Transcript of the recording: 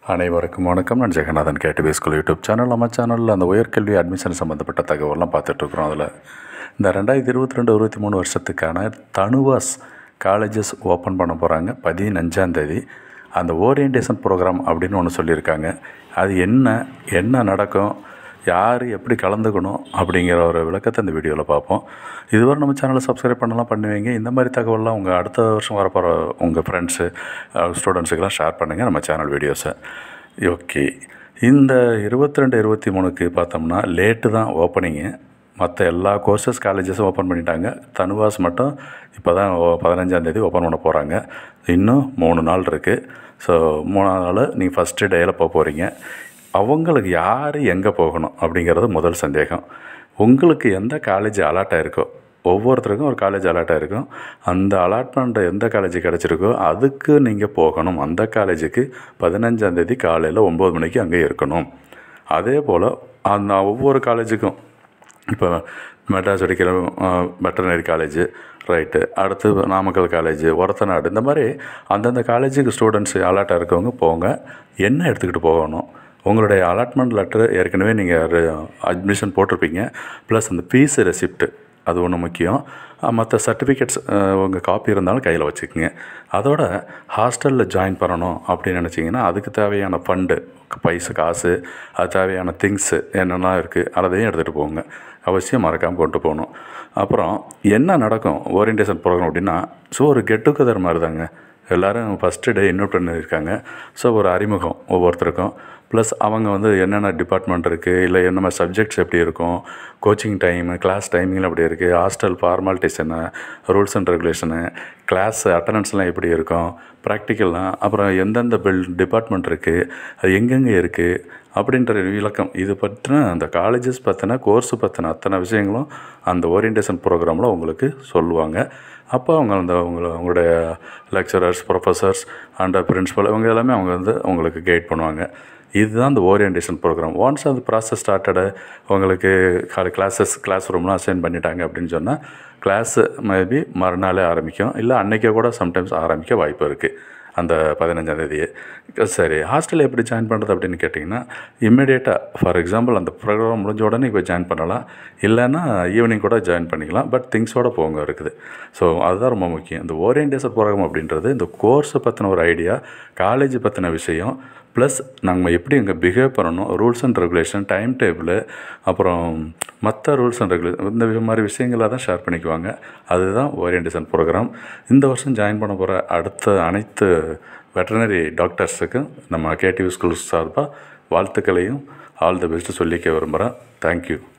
அனைவருக்கும் வணக்கம் நான் Jagannathan Gateway School YouTube channel நம்ம சேனலில் அந்த உயர்கல்வி அட்மிஷன் சம்மந்தப்பட்ட தகவலாம் பார்த்துட்ருக்குறோம் அதில் இந்த ரெண்டாயிரத்தி இருபத்தி ரெண்டு இருபத்தி மூணு வருஷத்துக்கான தனுவாஸ் காலேஜஸ் ஓப்பன் பண்ண போகிறாங்க பதினஞ்சாந்தேதி அந்த ஓரியன்டேஷன் ப்ரோக்ராம் அப்படின்னு ஒன்று சொல்லியிருக்காங்க அது என்ன என்ன நடக்கும் யார் எப்படி கலந்துக்கணும் அப்படிங்கிற ஒரு விளக்கத்தை இந்த வீடியோவில் பார்ப்போம் இதுவரை நம்ம சேனலை சப்ஸ்கிரைப் பண்ணலாம் பண்ணுவீங்க இந்த மாதிரி தகவல்லாம் உங்கள் அடுத்த வருஷம் வரப்போகிற உங்கள் ஃப்ரெண்ட்ஸு ஸ்டூடெண்ட்ஸுக்கெல்லாம் ஷேர் பண்ணுங்கள் நம்ம சேனல் வீடியோஸை ஓகே இந்த இருபத்தி ரெண்டு இருபத்தி மூணுக்கு பார்த்தோம்னா லேட்டு தான் ஓப்பனிங்கு மற்ற எல்லா கோர்சஸ் காலேஜஸும் ஓப்பன் பண்ணிட்டாங்க தனுவாஸ் மட்டும் இப்போ தான் பதினஞ்சாந்தேதி ஓப்பன் பண்ண போகிறாங்க இன்னும் மூணு நாள் இருக்குது ஸோ மூணாவது நாள் நீங்கள் ஃபஸ்ட்டு டேயில் போக போகிறீங்க அவங்களுக்கு யார் எங்கே போகணும் அப்படிங்கிறது முதல் சந்தேகம் உங்களுக்கு எந்த காலேஜ் அலாட் ஆயிருக்கோ ஒவ்வொருத்தருக்கும் ஒரு காலேஜ் அலாட் ஆயிருக்கும் அந்த அலாட்மெண்ட் எந்த காலேஜ் கிடச்சிருக்கோ அதுக்கு நீங்கள் போகணும் அந்த காலேஜுக்கு பதினஞ்சாந்தேதி காலையில் ஒம்பது மணிக்கு அங்கே இருக்கணும் அதே போல் அந்த ஒவ்வொரு காலேஜுக்கும் இப்போ மெட்ராஸ் அடிக்கிற வெட்டர்னரி காலேஜ் ரைட்டு அடுத்து நாமக்கல் காலேஜ் ஒரத்தநாடு இந்த மாதிரி அந்தந்த காலேஜுக்கு ஸ்டூடெண்ட்ஸ் அலாட்டாக இருக்கவங்க போங்க என்ன எடுத்துக்கிட்டு போகணும் உங்களுடைய அலாட்மெண்ட் லெட்டர் ஏற்கனவே நீங்கள் அட்மிஷன் போட்டிருப்பீங்க ப்ளஸ் அந்த ஃபீஸ் ரெசிப்ட்டு அது ஒன்று முக்கியம் மற்ற சர்டிஃபிகேட்ஸ் உங்கள் காப்பி இருந்தாலும் கையில் வச்சுக்கோங்க அதோட ஹாஸ்டலில் ஜாயின் பண்ணணும் அப்படின்னு நினச்சிங்கன்னா அதுக்கு தேவையான ஃபண்டு பைசா காசு அது தேவையான திங்ஸு என்னெல்லாம் இருக்குது அதையும் எடுத்துகிட்டு போங்க அவசியம் மறக்காமல் கொண்டு போகணும் அப்புறம் என்ன நடக்கும் ஓரியன்டேஷன் ப்ரோக்ராம் அப்படின்னா ஸோ ஒரு கெட் டுகெதர் மாதிரி தாங்க எல்லோரும் ஃபஸ்ட்டு டே இன்வைட் பண்ணியிருக்காங்க ஸோ ஒரு அறிமுகம் ஒவ்வொருத்தருக்கும் ப்ளஸ் அவங்க வந்து என்னென்ன டிபார்ட்மெண்ட் இருக்குது இல்லை என்னென்ன சப்ஜெக்ட்ஸ் எப்படி இருக்கும் கோச்சிங் டைமு கிளாஸ் டைமிங்கில் எப்படி இருக்குது ஹாஸ்டல் ஃபார்மாலிட்டிஸ் என்ன ரூல்ஸ் அண்ட் ரெகுலேஷனு கிளாஸ் அட்டண்டன்ஸ்லாம் எப்படி இருக்கும் ப்ராக்டிக்கல்லாம் அப்புறம் எந்தெந்த பில் டிபார்ட்மெண்ட் இருக்குது அது எங்கெங்கே இருக்குது அப்படின்ற விளக்கம் இது பற்றின அந்த காலேஜஸ் பற்றின கோர்ஸ் பற்றின அத்தனை விஷயங்களும் அந்த ஓரியன்டேஷன் ப்ரோக்ராமில் உங்களுக்கு சொல்லுவாங்க அப்போ அவங்க அந்த உங்களை உங்களுடைய லெக்சரர்ஸ் ப்ரொஃபஸர்ஸ் அண்ட் பிரின்ஸிபல் இவங்க எல்லாமே அவங்க வந்து உங்களுக்கு கைட் பண்ணுவாங்க இதுதான் இந்த ஓரியன்டேஷன் ப்ரோக்ராம் ஒன்ஸ் அந்த ப்ராசஸ் ஸ்டார்டடு உங்களுக்கு கிளாஸஸ் கிளாஸ் ரூம்லாம் அசைன் பண்ணிட்டாங்க அப்படின்னு சொன்னால் கிளாஸு மேபி மறுநாளே ஆரம்பிக்கும் இல்லை அன்றைக்கே கூட சம்டைம்ஸ் ஆரம்பிக்க வாய்ப்பு இருக்குது அந்த பதினஞ்சாந்தேதியே சரி ஹாஸ்டலில் எப்படி ஜாயின் பண்ணுறது அப்படின்னு கேட்டிங்கன்னா இம்மிடியேட்டாக ஃபார் எக்ஸாம்பிள் அந்த ப்ரோக்ராம் முடிஞ்ச உடனே இப்போ ஜாயின் பண்ணலாம் இல்லைன்னா ஈவினிங் கூட ஜாயின் பண்ணிக்கலாம் பட் திங்ஸோட போங்க இருக்குது ஸோ அதுதான் ரொம்ப முக்கியம் இந்த ஓரியன்டேஷன் ப்ரோக்ராம் அப்படின்றது இந்த கோர்ஸை பற்றின ஒரு ஐடியா காலேஜ் பற்றின விஷயம் ப்ளஸ் நம்ம எப்படி இங்கே பிஹேவ் பண்ணணும் rules and regulation time table அப்புறம் மற்ற ரூல்ஸ் அண்ட் ரெகுலேஷன் இந்த மாதிரி விஷயங்களை தான் ஷேர் பண்ணிக்குவாங்க அதுதான் ஓரியன்டேஷன் ப்ரோக்ராம் இந்த வருஷம் ஜாயின் பண்ண போகிற அடுத்த அனைத்து வெட்டனரி டாக்டர்ஸுக்கும் நம்ம கேடிவி ஸ்கூல்ஸ் சார்பாக வாழ்த்துக்களையும் ஆல் தி பெஸ்ட்டு சொல்லிக்க விரும்புகிறேன் தேங்க்யூ